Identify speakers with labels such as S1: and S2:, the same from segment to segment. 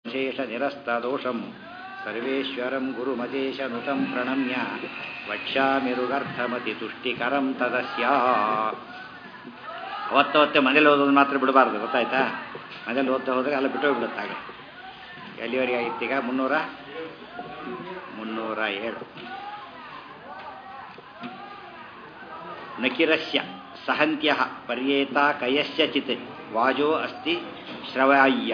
S1: शेषनिरस्तदोषं सर्वेश्वरं गुरुमदेशनुतं प्रणम्य वक्ष्यामिरुगर्थमतितुष्टिकरं तदस्य ಅವತ್ತವತ್ತೆ ಮನೇಲಿ ಓದೋದು ಮಾತ್ರ ಬಿಡಬಾರ್ದು ಗೊತ್ತಾಯ್ತಾ ಮನೇಲಿ ಓದ್ತಾ ಹೋದರೆ ಎಲ್ಲ ಬಿಟ್ಟೋಗ್ಬಿಡುತ್ತೆ ಹಾಗೆ ಎಲ್ಲಿವರೆಗೆ ಆಗಿತ್ತೀಗ ಮುನ್ನೂರ ಮುನ್ನೂರ ಏಳು ನಕಿರಸ್ಯ ಸಹಂತ್ಯ ಪರ್ಯೇತ ಕಯಶ್ಚಿತ್ ವಾಜೋ ಅಸ್ತಿ ಶ್ರವಾಯ್ಯ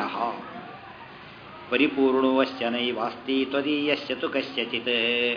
S1: ಪರಿಪೂರ್ಣೋಶ್ಚ ನೈವಾಸ್ತಿ ತ್ವದೀಯಶ್ಚ ತು ಕಶ್ಯಚಿತ್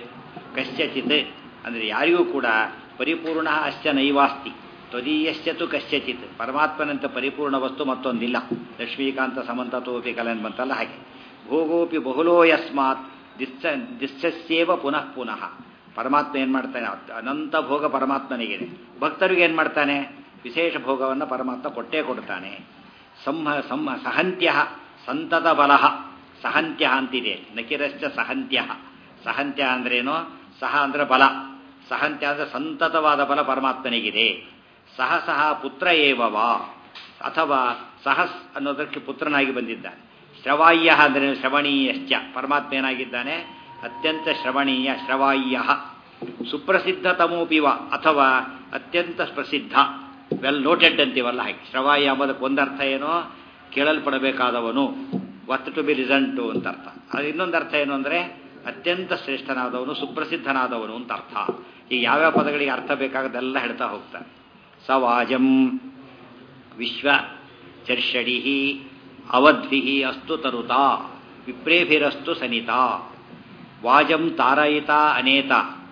S1: ಕಶ್ಯಚಿತ್ ಅಂದರೆ ಯಾರಿಗೂ ಕೂಡ ಪರಿಪೂರ್ಣ ಅಶ್ಚ ನೈವಾಸ್ತಿ ತ್ವದೀಯಶ್ಚ ತು ಕಶ್ಯಚಿತ್ ಪರಮಾತ್ಮನಂತ ಪರಿಪೂರ್ಣ ವಸ್ತು ಮತ್ತೊಂದಿಲ್ಲ ಲಕ್ಷ್ಮೀಕಾಂತ ಸಮಂತತೋಪಿ ಕಲನ್ ಬಂತಲ್ಲ ಹಾಗೆ ಭೋಗೋಪಿ ಬಹುಲೋ ಯಸ್ಮಾತ್ ದಿಶ್ಚ ದಿಶ್ಚಸ್ಯೇವ ಪುನಃ ಪುನಃ ಪರಮಾತ್ಮ ಏನು ಮಾಡ್ತಾನೆ ಅನಂತ ಭೋಗ ಪರಮಾತ್ಮನಿಗಿದೆ ಭಕ್ತರಿಗೆ ಏನು ಮಾಡ್ತಾನೆ ವಿಶೇಷ ಭೋಗವನ್ನು ಪರಮಾತ್ಮ ಕೊಟ್ಟೇ ಕೊಡ್ತಾನೆ ಸಂಹ ಸಂಹ ಸಹಂತ್ಯ ಸಂತತ ಬಲಹ ಸಹಂತ್ಯ ಅಂತಿದೆ ನಕಿರಶ್ಚ ಸಹಂತ್ಯ ಸಹಂತ್ಯ ಅಂದ್ರೇನು ಸಹ ಅಂದ್ರೆ ಬಲ ಸಹಂತ್ಯ ಅಂದ್ರೆ ಸಂತತವಾದ ಬಲ ಪರಮಾತ್ಮನಿಗಿದೆ ಸಹ ಸಹ ಪುತ್ರ ಏವವಾ ಅಥವಾ ಸಹಸ್ ಅನ್ನೋದಕ್ಕೆ ಪುತ್ರನಾಗಿ ಬಂದಿದ್ದಾನೆ ಶ್ರವಾಯ್ಯ ಅಂದರೆ ಶ್ರವಣೀಯಶ್ಚ ಪರಮಾತ್ಮ ಏನಾಗಿದ್ದಾನೆ ಅತ್ಯಂತ ಶ್ರವಣೀಯ ಶ್ರವಾಯ್ಯ ಸುಪ್ರಸಿದ್ಧತಮೋಪಿವ ಅಥವಾ ಅತ್ಯಂತ ಪ್ರಸಿದ್ಧ ವೆಲ್ ನೋಟೆಡ್ ಅಂತೀವಲ್ಲ ಹಾಗೆ ಶ್ರವಾಯ್ಯ ಎಂಬುದಕ್ಕೆ ಒಂದರ್ಥ ಏನೋ ಕೇಳಲ್ಪಡಬೇಕಾದವನು what to be listen to ಅಂತ ಅರ್ಥ ಅದು ಇನ್ನೊಂದು ಅರ್ಥ ಏನು ಅಂದರೆ ಅತ್ಯಂತ ಶ್ರೇಷ್ಠನಾದವನು ಸುಪ್ರಸಿದ್ಧನಾದವನು ಅಂತ ಅರ್ಥ ಈಗ ಯಾವ್ಯಾವ ಪದಗಳಿಗೆ ಅರ್ಥ ಬೇಕಾಗದೆಲ್ಲ ಹೇಳ್ತಾ ಹೋಗ್ತಾನೆ ಸವಾಜಂ ವಿಶ್ವ ಚರ್ಷಡಿ ಅವದ್ಭಿ ಅಸ್ತು ತರುತಾ ವಿಪ್ರೇಭಿರಸ್ತು ಸನಿತಾ ವಾಜಂ ತಾರಯಿತ ಅನೇತ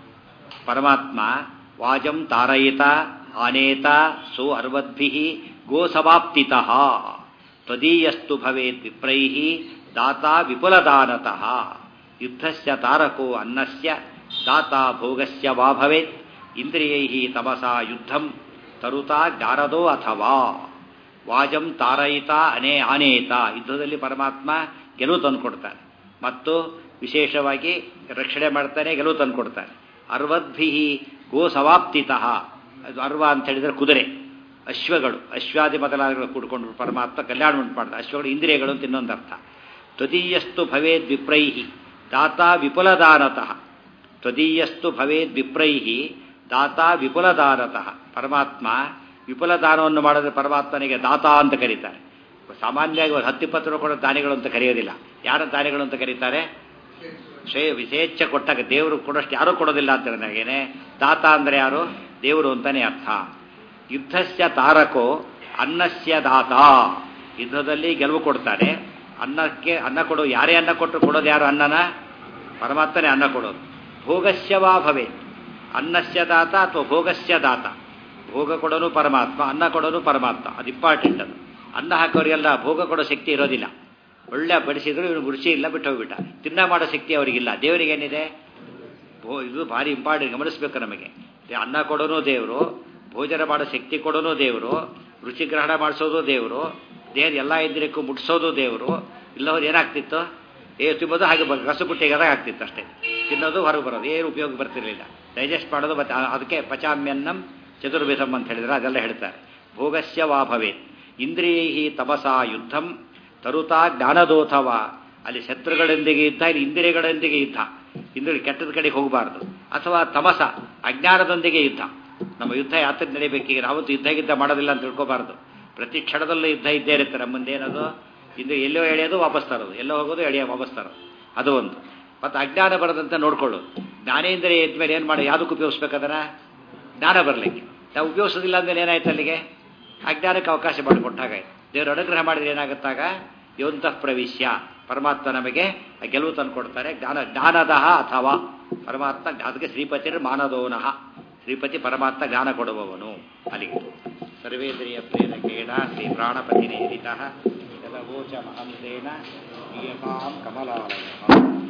S1: ಪರಮಾತ್ಮ ವಾಜಂ ತಾರಯಿತ ಅನೇತ ಸೋ ಅರ್ವದ್ಭಿ ಗೋಸಮಾಪ್ತಿತಃ ತ್ವದೀಯಸ್ತು ಭವೇದ್ ವಿಪ್ರೈ ದಾತಾ ವಿಪುಲದಾನತಃ ಯುದ್ಧಸ್ಯ ತಾರಕೋ ಅನ್ನಸ್ಯ ದಾತಾ ಭೋಗಸ್ಯ ವಾ ಭವೇತ್ ಇಂದ್ರಿಯೈ ತಮಸಾ ಯುದ್ಧಂ ತರುತಾ ಜ್ಞಾನದೋ ಅಥವಾ ವಾಜಂ ತಾರಯಿತ ಅನೇ ಆನೇತ ಯುದ್ಧದಲ್ಲಿ ಪರಮಾತ್ಮ ಗೆಲುವು ತಂದುಕೊಡ್ತಾನೆ ಮತ್ತು ವಿಶೇಷವಾಗಿ ರಕ್ಷಣೆ ಮಾಡ್ತಾನೆ ಗೆಲುವು ತಂದುಕೊಡ್ತಾನೆ ಅರ್ವದ್ಭಿ ಗೋ ಸವಾಪ್ತಿತಃ ಅದು ಅರ್ವ ಅಂತ ಹೇಳಿದರೆ ಕುದುರೆ ಅಶ್ವಗಳು ಅಶ್ವಾದಿ ಮೊದಲಾದಗಳು ಕೂಡ್ಕೊಂಡು ಪರಮಾತ್ಮ ಕಲ್ಯಾಣ ಉಂಟು ಮಾಡ್ತಾರೆ ಅಶ್ವಗಳು ಇಂದ್ರಿಯಗಳು ಅಂತ ಇನ್ನೊಂದು ಅರ್ಥ ತ್ವದೀಯಸ್ತು ಭವೇದ್ ವಿಪ್ರೈಹಿ ದಾತಾ ವಿಪುಲದಾನತಃ ತ್ವದೀಯಸ್ತು ಭವೇದ್ ವಿಪ್ರೈಹಿ ದಾತಾ ವಿಪುಲದಾನತಃ ಪರಮಾತ್ಮ ವಿಪುಲದಾನವನ್ನು ಮಾಡಿದ್ರೆ ಪರಮಾತ್ಮನಿಗೆ ದಾತ ಅಂತ ಕರೀತಾರೆ ಸಾಮಾನ್ಯವಾಗಿ ಒಂದು ಹತ್ತಿಪ್ಪತ್ತು ರೂಪಾಯಿ ಕೊಡೋ ದಾನಿಗಳು ಅಂತ ಕರೆಯೋದಿಲ್ಲ ಯಾರ ದಾನಿಗಳು ಅಂತ ಕರೀತಾರೆ ಶ್ರೇ ವಿಶೇಷ ಕೊಟ್ಟಾಗ ದೇವರು ಕೊಡೋಷ್ಟು ಯಾರೂ ಕೊಡೋದಿಲ್ಲ ಅಂತ ನನಗೇನೆ ದಾತ ಅಂದರೆ ಯಾರು ದೇವರು ಅಂತಾನೆ ಅರ್ಥ ಯುದ್ಧಸ್ಯ ತಾರಕೋ ಅನ್ನಸ್ಯ ದಾತ ಯುದ್ಧದಲ್ಲಿ ಗೆಲುವು ಕೊಡ್ತಾನೆ ಅನ್ನಕ್ಕೆ ಅನ್ನ ಕೊಡೋ ಯಾರೇ ಅನ್ನ ಕೊಟ್ಟರು ಕೊಡೋದು ಯಾರು ಅನ್ನನ ಪರಮಾತ್ಮನೇ ಅನ್ನ ಕೊಡೋದು ಭೋಗಸ್ಯವಾ ಭವೆ ಅನ್ನಸ್ಯ ದಾತ ಅಥವಾ ಭೋಗಸ್ಯ ದಾತ ಭೋಗ ಕೊಡೋನು ಪರಮಾತ್ಮ ಅನ್ನ ಕೊಡೋನು ಪರಮಾತ್ಮ ಅದು ಇಂಪಾರ್ಟೆಂಟ್ ಅದು ಅನ್ನ ಹಾಕೋರಿಗೆಲ್ಲ ಭೋಗ ಕೊಡೋ ಶಕ್ತಿ ಇರೋದಿಲ್ಲ ಒಳ್ಳೆ ಬಡಿಸಿದ್ರು ಇವನು ರುಚಿ ಇಲ್ಲ ಬಿಟ್ಟು ಹೋಗ್ಬಿಟ್ಟ ತಿನ್ನ ಮಾಡೋ ಶಕ್ತಿ ಅವರಿಗಿಲ್ಲ ದೇವರಿಗೇನಿದೆ ಭೋ ಇದು ಭಾರಿ ಇಂಪಾರ್ಟೆಂಟ್ ಗಮನಿಸ್ಬೇಕು ನಮಗೆ ಅನ್ನ ಕೊಡೋನು ದೇವರು ಭೋಜನ ಮಾಡೋ ಶಕ್ತಿ ಕೊಡೋನು ದೇವರು ರುಚಿ ಗ್ರಹಣ ಮಾಡಿಸೋದು ದೇವರು ದೇಹದ ಎಲ್ಲ ಇಂದ್ರಿಯಕ್ಕೂ ಮುಟ್ಸೋದು ದೇವರು ಇಲ್ಲವ್ರು ಏನಾಗ್ತಿತ್ತು ಏ ತಿನ್ನೋದು ಹಾಗೆ ರಸಗುಟ್ಟಿಗಾದಾಗ ಆಗ್ತಿತ್ತು ಅಷ್ಟೇ ತಿನ್ನೋದು ಹೊರಗೆ ಬರೋದು ಏನು ಉಪಯೋಗ ಬರ್ತಿರಲಿಲ್ಲ ಡೈಜೆಸ್ಟ್ ಮಾಡೋದು ಮತ್ತೆ ಅದಕ್ಕೆ ಪಚಾಮ್ಯನ್ನಂ ಚತುರ್ವಿಧಂ ಅಂತ ಹೇಳಿದ್ರೆ ಅದೆಲ್ಲ ಹೇಳ್ತಾರೆ ಭೋಗಸ್ಯ ವಾ ಭವೇತ್ ಇಂದ್ರಿಯೈ ತಪಸಾ ಯುದ್ಧಂ ತರುತಾ ಜ್ಞಾನದೋಥವ ಅಲ್ಲಿ ಶತ್ರುಗಳೊಂದಿಗೆ ಯುದ್ಧ ಇಲ್ಲಿ ಇಂದ್ರಿಯಗಳೊಂದಿಗೆ ಯುದ್ಧ ಇಂದ್ರಿಯ ಕೆಟ್ಟದ ಕಡೆಗೆ ಹೋಗಬಾರ್ದು ಅಥವಾ ತಮಸ ಅಜ್ಞಾನದೊಂದಿಗೆ ಯುದ್ಧ ನಮ್ಮ ಯುದ್ಧ ಯಾತ್ರೆ ನಡೀಬೇಕೀಗ ನಾವತ್ತು ಯುದ್ಧ ಗಿದ್ದ ಮಾಡೋದಿಲ್ಲ ಅಂತ ತಿಳ್ಕೊಬಾರ್ದು ಪ್ರತಿ ಕ್ಷಣದಲ್ಲೂ ಯುದ್ಧ ಇದ್ದೇ ಇರುತ್ತೆ ನಮ್ಮ ಮುಂದೆ ಏನದು ಇಂದು ಎಲ್ಲೋ ಎಳೆಯೋದು ವಾಪಸ್ ತರೋದು ಎಲ್ಲೋ ಹೋಗೋದು ಎಳೆಯೋ ವಾಪಸ್ ತರೋದು ಅದು ಒಂದು ಮತ್ತು ಅಜ್ಞಾನ ಬರದಂತೆ ನೋಡ್ಕೊಳ್ಳೋದು ಜ್ಞಾನೇಂದ್ರಿಯ ಇದ್ಮೇಲೆ ಏನು ಮಾಡಿ ಯಾವುದಕ್ಕೆ ಉಪಯೋಗಿಸ್ಬೇಕದನ್ನ ಜ್ಞಾನ ಬರಲಿಕ್ಕೆ ನಾವು ಉಪಯೋಗಿಸೋದಿಲ್ಲ ಅಂದಮೇಲೆ ಏನಾಯ್ತು ಅಲ್ಲಿಗೆ ಅಜ್ಞಾನಕ್ಕೆ ಅವಕಾಶ ಮಾಡಿಕೊಟ್ಟಾಗಾಯ್ತು ದೇವರು ಅನುಗ್ರಹ ಮಾಡಿದ್ರೆ ಏನಾಗುತ್ತಾಗ ಯೋಂತಃ ಪ್ರವಿಶ್ಯ ಪರಮಾತ್ಮ ನಮಗೆ ಗೆಲುವು ತಂದು ಕೊಡ್ತಾರೆ ಜ್ಞಾನ ಜ್ಞಾನದಹ ಅಥವಾ ಪರಮಾತ್ಮ ಅದಕ್ಕೆ ಶ್ರೀಪತಿರ ಮಾನದೋನಃ ಶ್ರೀಪತಿ ಪರಮಾತ್ಮ ಜ್ಞಾನ ಕೊಡುವವನು ಅಲ್ಲಿಗೆ ಸರ್ವೇಂದ್ರಿಯ ಪ್ರೇರಕೇಣ ಶ್ರೀ ಪ್ರಾಣಪತಿ ನೇರಿತ ಜಲಗೋಚ ಮಹಂತೇನ ನಿಯತಾಂ ಕಮಲಾಲಯ